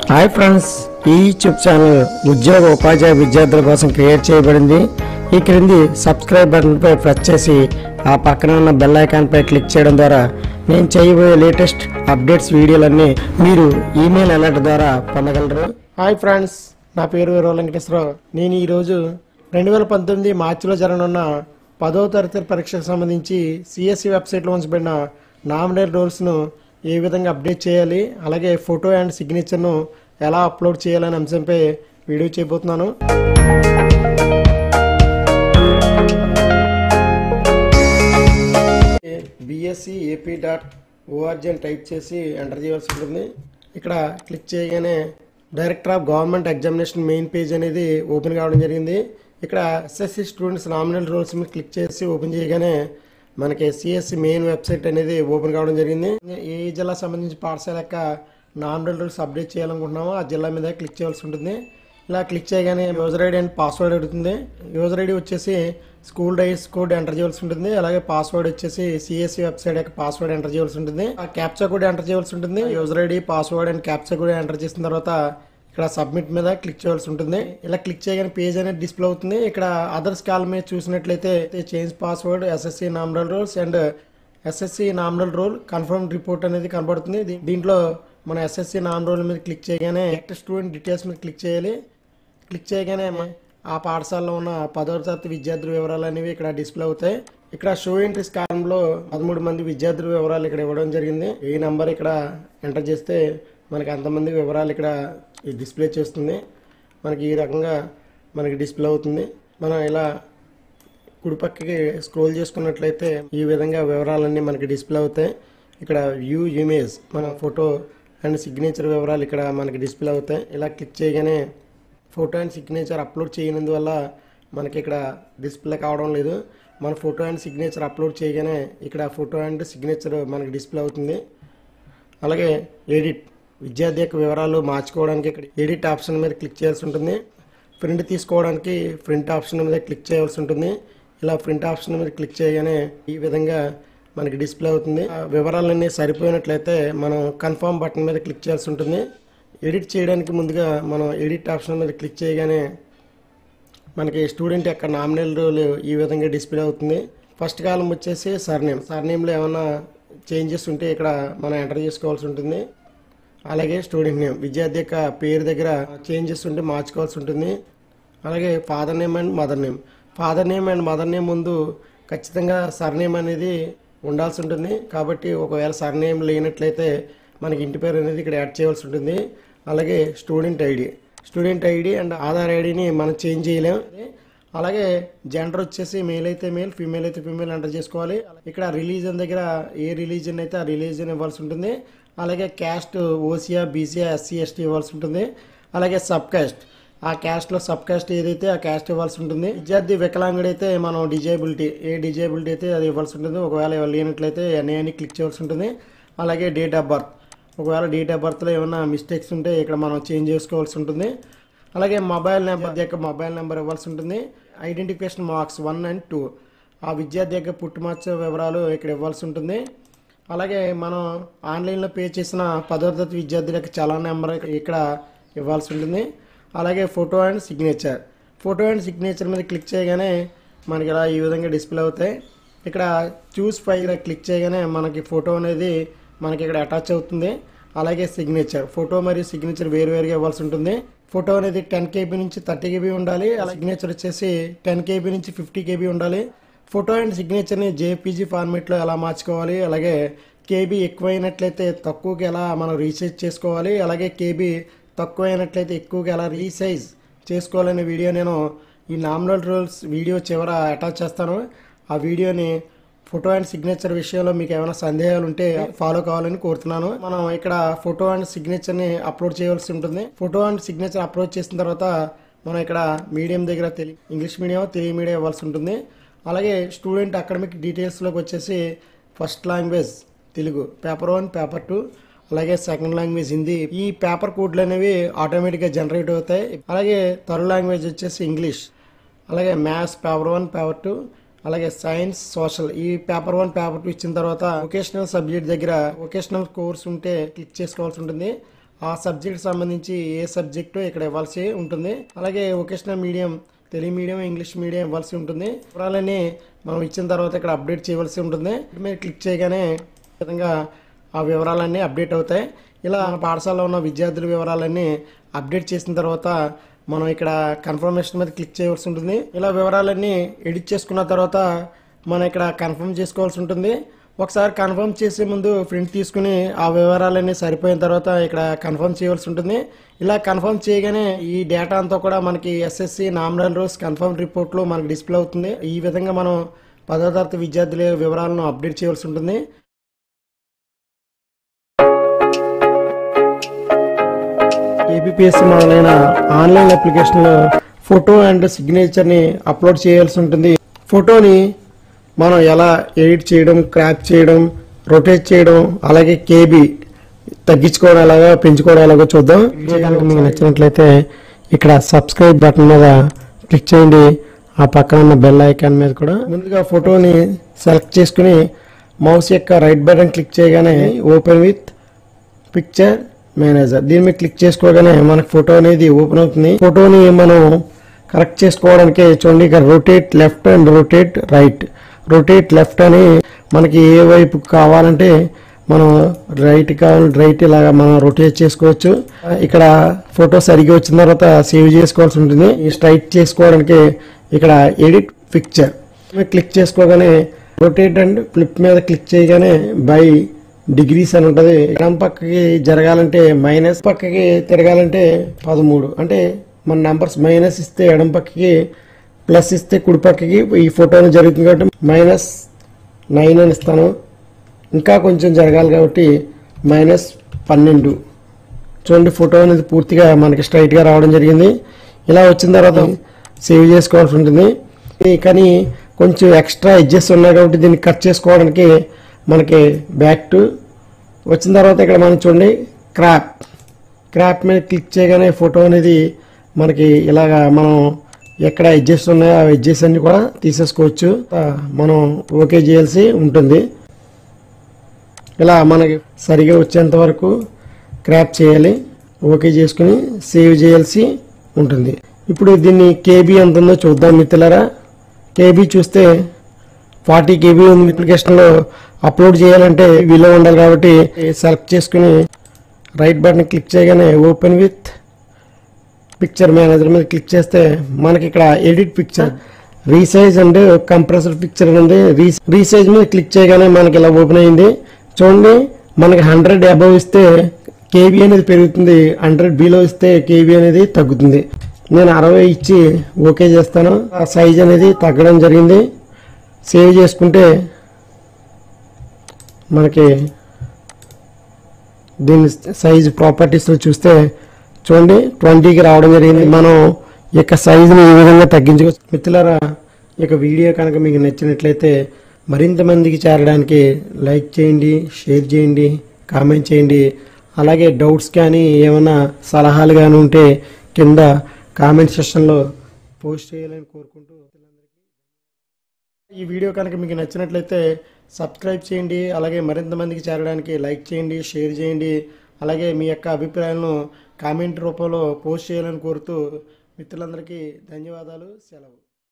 hi friends ఈ YouTube channel ఉద్యోగ ఉపాధ్యాయ విద్యార్థుల కోసం క్రియేట్ చేయబడింది ఈ క్రింది సబ్స్క్రైబ్ బటన్పై ప్రెస్ చేసి ఆ పక్కన ఉన్న బెల్ ఐకాన్పై క్లిక్ చేయడం ద్వారా నేను చేయబోయే లేటెస్ట్ అప్డేట్స్ వీడియోలన్నీ మీరు ఈమెయిల్ అలర్ట్ ద్వారా పొందగలరు హాయ్ ఫ్రెండ్స్ నా పేరు వీరవ వెంకటేశ్వరరావు నేను ఈరోజు రెండు వేల పంతొమ్మిది మార్చిలో జరగనున్న పదవ తరగతి పరీక్షకు సంబంధించి సిఎస్సి వెబ్సైట్లో ఉంచబడిన నామినేట్ రోల్స్ను ఏ విధంగా అప్డేట్ చేయాలి అలాగే ఫోటో అండ్ సిగ్నేచర్ను ఎలా అప్లోడ్ చేయాలనే అంశంపై వీడియో చేయబోతున్నాను బిఎస్సి ఏపీ డాట్ ఓఆర్జీ అని టైప్ చేసి ఎంటర్ చేయాల్సి ఉంటుంది ఇక్కడ క్లిక్ చేయగానే director of government examination main page అనేది ఓపెన్ కావడం జరిగింది ఇక్కడ ఎస్ఎస్సి స్టూడెంట్స్ నామినల్ రోల్స్ మీద క్లిక్ చేసి ఓపెన్ చేయగానే మనకి సిఎస్సి మెయిన్ వెబ్సైట్ అనేది ఓపెన్ కావడం జరిగింది ఏ జిల్లా సంబంధించి పాఠశాల యొక్క నామినల్ రూల్స్ అప్డేట్ చేయాలనుకుంటున్నామో ఆ జిల్లా మీద క్లిక్ చేయాల్సి ఉంటుంది ఇలా క్లిక్ చేయగానే యూజర్ ఐడి అండ్ పాస్వర్డ్ అడుగుతుంది యూజర్ ఐడి వచ్చేసి స్కూల్ డైస్ కోడ్ ఎంటర్ చేయాల్సి ఉంటుంది అలాగే పాస్వర్డ్ వచ్చేసి సిఎస్సి వెబ్సైట్ యొక్క పాస్వర్డ్ ఎంటర్ చేయాల్సి ఉంటుంది ఆ క్యాప్చా కూడా ఎంటర్ చేయాల్సి ఉంటుంది user ID password and captcha కూడా ఎంటర్ చేసిన తర్వాత ఇక్కడ సబ్మిట్ మీద క్లిక్ చేయాల్సి ఉంటుంది ఇలా క్లిక్ చేయగానే పేజ్ అనేది డిస్ప్లే అవుతుంది ఇక్కడ అదర్స్ కాల్ మీద చూసినట్లయితే change password SSC nominal rolls and SSC nominal roll confirm report అనేది కనబడుతుంది దీ- దీంట్లో మన ఎస్ఎస్సి నామినల్ రోల్ మీద క్లిక్ చేయగానే స్టూడెంట్ డీటెయిల్స్ మీద క్లిక్ చేయాలి క్లిక్ చేయగానే మ- ఆ పాఠశాలలో ఉన్న పదో తరగతి విద్యార్థుల వివరాలు అనేవి ఇక్కడ డిస్ప్లే అవుతాయి ఇక్కడ షో ఎంట్రీస్ కాలంలో పదమూడు మంది విద్యార్థుల వివరాలు ఇక్కడ ఇవ్వడం జరిగింది ఈ నంబర్ ఇక్కడ ఎంటర్ చేస్తే మనకి అంతమంది వివరాలు ఇక్కడ ఈ డిస్ప్లే చేస్తుంది మనకి ఈ రకంగా మనకి డిస్ప్లే అవుతుంది మనం ఇలా కుడిపక్కకి స్క్రోల్ చేసుకున్నట్లయితే ఈ విధంగా వివరాలన్నీ మనకి డిస్ప్లే అవుతాయి ఇక్కడ వ్యూ ఇమేజ్ మన ఫోటో అండ్ సిగ్నేచర్ వివరాలు ఇక్కడ మనకి డిస్ప్లే అవుతాయి ఇలా క్లిక్ చేయగానే ఫోటో అండ్ సిగ్నేచర్ అప్లోడ్ చేయనందువల్ల మనకి ఇక్కడ డిస్ప్లే కావడం లేదు మన ఫోటో అండ్ సిగ్నేచర్ అప్లోడ్ చేయగానే ఇక్కడ ఫోటో అండ్ సిగ్నేచర్ మనకి డిస్ప్లే అవుతుంది అలాగే ఎడిట్ విద్యార్థి యొక్క వివరాలు మార్చుకోవడానికి ఇక్కడ ఎడిట్ ఆప్షన్ మీద క్లిక్ చేయాల్సి ఉంటుంది ప్రింట్ తీసుకోవడానికి ప్రింట్ ఆప్షన్ మీద క్లిక్ చేయాల్సి ఉంటుంది ఇలా ప్రింట్ ఆప్షన్ మీద క్లిక్ చేయగానే ఈ విధంగా మనకి డిస్ప్లే అవుతుంది ఆ వివరాలన్నీ సరిపోయినట్లయితే మనం కన్ఫర్మ్ బటన్ మీద క్లిక్ చేయాల్సి ఉంటుంది ఎడిట్ చేయడానికి ముందుగా మనం ఎడిట్ ఆప్షన్ మీద క్లిక్ చేయగానే మనకి స్టూడెంట్ యొక్క నామినల్ రోల్ ఈ విధంగా డిస్ప్లే అవుతుంది ఫస్ట్ కాలం వచ్చేసి సర్నేమ్ సర్నేమ్లో ఏమైనా చేంజెస్ ఉంటే ఇక్కడ మనం ఎంటర్ చేసుకోవాల్సి ఉంటుంది అలాగే స్టూడెంట్ నేమ్ విద్యార్థి యొక్క పేరు దగ్గర చేంజెస్ ఉంటే మార్చుకోవాల్సి ఉంటుంది అలాగే father name and mother name father name and mother name ముందు ఖచ్చితంగా సర్నేమ్ అనేది ఉండాల్సి ఉంటుంది కాబట్టి ఒకవేళ సర్నేమ్ లేనట్లయితే మనకి ఇంటి పేరు అనేది ఇక్కడ యాడ్ చేయవలసి ఉంటుంది అలాగే student ID student ID and Aadhaar ఐడిని మనం చేంజ్ చేయలేం అలాగే జెండర్ వచ్చేసి మేల్ అయితే మేల్ ఫీమేల్ అయితే ఫీమేల్ ఎంటర్ చేసుకోవాలి ఇక్కడ రిలీజన్ దగ్గర ఏ రిలీజన్ అయితే ఆ రిలీజన్ ఇవ్వాల్సి ఉంటుంది అలాగే క్యాస్ట్ ఓసియా బీసీఆ ఎస్సీ ఎస్టీ ఇవ్వాల్సి ఉంటుంది అలాగే సబ్ కాస్ట్ ఆ క్యాస్ట్లో సబ్ కాస్ట్ ఏదైతే ఆ క్యాస్ట్ ఇవ్వాల్సి ఉంటుంది విద్యార్థి వికలాంగుడు అయితే మనం డిజేబిలిటీ ఏ డిజేబిలిటీ అయితే అది ఇవ్వాల్సి ఉంటుంది ఒకవేళ లేనట్లయితే ఎన్ఏ అని క్లిక్ చేయాల్సి ఉంటుంది అలాగే డేట్ ఆఫ్ బర్త్ ఒకవేళ డేట్ ఆఫ్ బర్త్లో ఏమైనా మిస్టేక్స్ ఉంటే ఇక్కడ మనం చేంజ్ చేసుకోవాల్సి ఉంటుంది అలాగే మొబైల్ నెంబర్ యొక్క మొబైల్ నెంబర్ ఇవ్వాల్సి ఉంటుంది identification marks one and two ఆ విద్యార్థి యొక్క పుట్టుమచ్చ వివరాలు ఇక్కడ ఇవ్వాల్సి ఉంటుంది అలాగే మనం ఆన్లైన్లో పే చేసిన పదో తరగతి విద్యార్థుల యొక్క చలాన్ నెంబర్ ఇక్కడ ఇవ్వాల్సి ఉంటుంది అలాగే photo and signature photo and signature మీద క్లిక్ చేయగానే మనకి ఇలా ఈ విధంగా డిస్ప్లే అవుతాయి ఇక్కడ చూస్ ఫైల్ క్లిక్ చేయగానే మనకి ఫోటో అనేది మనకి ఇక్కడ అటాచ్ అవుతుంది అలాగే సిగ్నేచర్ ఫోటో మరియు సిగ్నేచర్ వేరు వేరుగా ఇవ్వాల్సి ఉంటుంది ఫోటో అనేది టెన్ కేబీ నుంచి థర్టీ కేబీ ఉండాలి అలా సిగ్నేచర్ వచ్చేసి టెన్ కేబీ నుంచి ఫిఫ్టీ కేబీ ఉండాలి ఫోటో అండ్ సిగ్నేచర్ని జేపీజీ ఫార్మేట్లో ఎలా మార్చుకోవాలి అలాగే కేబీ ఎక్కువైనట్లయితే తక్కువకి ఎలా మనం రీసైజ్ చేసుకోవాలి అలాగే కేబీ తక్కువైనట్లయితే ఎక్కువగా ఎలా రీసైజ్ చేసుకోవాలనే వీడియో నేను ఈ నామినల్ రూల్స్ వీడియో చివర అటాచ్ చేస్తాను ఆ వీడియోని ఫోటో అండ్ సిగ్నేచర్ విషయంలో మీకు ఏమైనా సందేహాలు ఉంటే ఫాలో కావాలని కోరుతున్నాను మనం ఇక్కడ ఫోటో అండ్ సిగ్నేచర్ని అప్లోడ్ చేయవలసి ఉంటుంది ఫోటో అండ్ సిగ్నేచర్ అప్లోడ్ చేసిన తర్వాత మనం ఇక్కడ మీడియం దగ్గర తెలి ఇంగ్లీష్ మీడియం తెలుగు మీడియం ఇవ్వాల్సి ఉంటుంది అలాగే స్టూడెంట్ అకాడమిక్ డీటెయిల్స్లోకి వచ్చేసి first language Telugu paper one paper two అలాగే సెకండ్ లాంగ్వేజ్ హిందీ ఈ పేపర్ కోడ్లు అనేవి ఆటోమేటిక్గా జనరేట్ అవుతాయి అలాగే థర్డ్ లాంగ్వేజ్ వచ్చేసి ఇంగ్లీష్ అలాగే maths paper one paper two అలాగే సైన్స్ సోషల్ ఈ పేపర్ వన్ పేపర్ టూ ఇచ్చిన తర్వాత వొకేషనల్ సబ్జెక్ట్ దగ్గర వొకేషనల్ కోర్స్ ఉంటే క్లిక్ చేసుకోవాల్సి ఉంటుంది ఆ సబ్జెక్ట్ సంబంధించి ఏ సబ్జెక్టు ఇక్కడ ఇవ్వాల్సి ఉంటుంది అలాగే vocational medium Telugu medium English medium ఇవ్వాల్సి ఉంటుంది వివరాలన్నీ మనం ఇచ్చిన తర్వాత ఇక్కడ అప్డేట్ చేయవలసి ఉంటుంది మీరు క్లిక్ చేయగానే ఈ విధంగా ఆ వివరాలన్నీ అప్డేట్ అవుతాయి ఇలా మన పాఠశాలలో ఉన్న విద్యార్థుల వివరాలన్నీ అప్డేట్ చేసిన తర్వాత మనం ఇక్కడ కన్ఫర్మేషన్ మీద క్లిక్ చేయవలసి ఉంటుంది ఇలా వివరాలన్నీ ఎడిట్ చేసుకున్న తర్వాత మనం ఇక్కడ కన్ఫర్మ్ చేసుకోవాల్సి ఉంటుంది ఒకసారి కన్ఫర్మ్ చేసే ముందు ప్రింట్ తీసుకుని ఆ వివరాలన్నీ సరిపోయిన తర్వాత ఇక్కడ కన్ఫర్మ్ చేయవలసి ఉంటుంది ఇలా కన్ఫర్మ్ చేయగానే ఈ డేటా అంతా కూడా మనకి ఎస్ఎస్సి నామినల్ రోస్ కన్ఫర్మ్ రిపోర్ట్లో మనకి డిస్ప్లే అవుతుంది ఈ విధంగా మనం పదో తరగతి విద్యార్థుల వివరాలను అప్డేట్ చేయవలసి ఉంటుంది ఏబిపిఎస్సి మొదలైన ఆన్లైన్ అప్లికేషన్లో ఫోటో అండ్ సిగ్నేచర్ని అప్లోడ్ చేయాల్సి ఉంటుంది ఫోటోని మనం ఎలా ఎడిట్ చేయడం క్రాప్ చేయడం రొటేట్ చేయడం అలాగే కేబీ తగ్గించుకోవడం ఎలాగో పెంచుకోవడం ఎలాగో చూద్దాం వీడియో కనుక మీకు నచ్చినట్లయితే ఇక్కడ సబ్స్క్రైబ్ బటన్ మీద క్లిక్ చేయండి ఆ పక్కన ఉన్న బెల్ ఐకాన్ మీద కూడా ముందుగా ఫోటోని సెలెక్ట్ చేసుకుని మౌస్ యొక్క రైట్ బటన్ క్లిక్ చేయగానే ఓపెన్ విత్ పిక్చర్ మేనేజర్ దీని మీద క్లిక్ చేసుకోగానే మనకు ఫోటో అనేది ఓపెన్ అవుతుంది ఫోటోని మనం కరెక్ట్ చేసుకోవడానికి చూడండి ఇక్కడ rotate left and rotate right rotate left అని మనకి ఏ వైపు కావాలంటే మనం రైట్ కావాలి రైట్ ఇలాగా మనం రొటేట్ చేసుకోవచ్చు ఇక్కడ ఫోటో సరిగ్గా వచ్చిన తర్వాత సేవ్ చేసుకోవాల్సి ఉంటుంది ఈ స్ట్రైట్ చేసుకోవడానికి ఇక్కడ ఎడిట్ పిక్చర్ క్లిక్ చేసుకోగానే రొటేట్ అండ్ ఫ్లిప్ మీద క్లిక్ చేయగానే బై డిగ్రీస్ అని ఉంటుంది ఎడం పక్కకి జరగాలంటే మైనస్ పక్కకి తిరగాలంటే పదమూడు అంటే మన నంబర్స్ మైనస్ ఇస్తే ఎడం పక్కకి ప్లస్ ఇస్తే కుడి పక్కకి ఈ ఫోటోని జరుగుతుంది కాబట్టి మైనస్ నైన్ అని ఇస్తాను ఇంకా కొంచెం జరగాలి కాబట్టి మైనస్ పన్నెండు చూడండి ఫోటో అనేది పూర్తిగా మనకి స్ట్రైట్గా రావడం జరిగింది ఇలా వచ్చిన తర్వాత సేవ్ చేసుకోవాల్సి ఉంటుంది ఈ- కానీ కొంచెం ఎక్స్ట్రా ఎడ్జెస్ ఉన్నాయి కాబట్టి దీన్ని కట్ చేసుకోవడానికి మనకి బ్యాక్ టు వచ్చిన తర్వాత ఇక్కడ మనం చూడండి క్రాప్ క్రాప్ మీద క్లిక్ చేయగానే ఫోటో అనేది మనకి ఇలాగా మనం ఎక్కడ ఎడ్జెస్ ఉన్నాయో ఆ ఎడ్జెస్ అన్ని కూడా తీసేసుకోవచ్చు ఆ, మనం ఓకే చేయాల్సి ఉంటుంది ఇలా మనకి సరిగా వచ్చేంత వరకు క్రాప్ చేయాలి ఓకే చేసుకుని సేవ్ చేయాల్సి ఉంటుంది ఇప్పుడు దీన్ని కేబీ ఎంత ఉందో చూద్దాం మిత్రులారా కేబీ చూస్తే ఫార్టీ కేబీ ఉంది అప్లికేషన్లో అప్లోడ్ చేయాలంటే విలువ ఉండాలి కాబట్టి సెలెక్ట్ చేసుకుని రైట్ బటన్ క్లిక్ చేయగానే ఓపెన్ విత్ పిక్చర్ మేనేజర్ మీద క్లిక్ చేస్తే మనకి ఇక్కడ edit picture resize and compressor picture అని ఉంది రీ- రీసైజ్ మీద క్లిక్ చేయగానే మనకి ఇలా ఓపెన్ అయింది చూడండి మనకి హండ్రెడ్ అబవ్ ఇస్తే కేబీ అనేది పెరుగుతుంది హండ్రెడ్ బిలో ఇస్తే కేబీ అనేది తగ్గుతుంది నేను అరవై ఇచ్చి ఓకే చేస్తాను ఆ సైజ్ అనేది తగ్గడం జరిగింది సేవ్ చేసుకుంటే మనకి దీని సైజ్ ప్రాపర్టీస్లో చూస్తే చూడండి ట్వంటీకి రావడం జరిగింది మనం ఈ యొక్క సైజుని ఈ విధంగా తగ్గించుకోవచ్చు మిత్రులారా ఈ యొక్క వీడియో కనుక మీకు నచ్చినట్లయితే మరింత మందికి చేరడానికి లైక్ చేయండి షేర్ చేయండి కామెంట్ చేయండి అలాగే డౌట్స్ కానీ ఏమైనా సలహాలు కానీ ఉంటే కింద కామెంట్ సెక్షన్లో పోస్ట్ చేయాలని కోరుకుంటూ ఈ వీడియో కనుక మీకు నచ్చినట్లయితే సబ్స్క్రైబ్ చేయండి అలాగే మరింత మందికి చేరడానికి లైక్ చేయండి షేర్ చేయండి అలాగే మీ యొక్క అభిప్రాయాలను కామెంట్ రూపంలో పోస్ట్ చేయాలని కోరుతూ మిత్రులందరికీ ధన్యవాదాలు సెలవు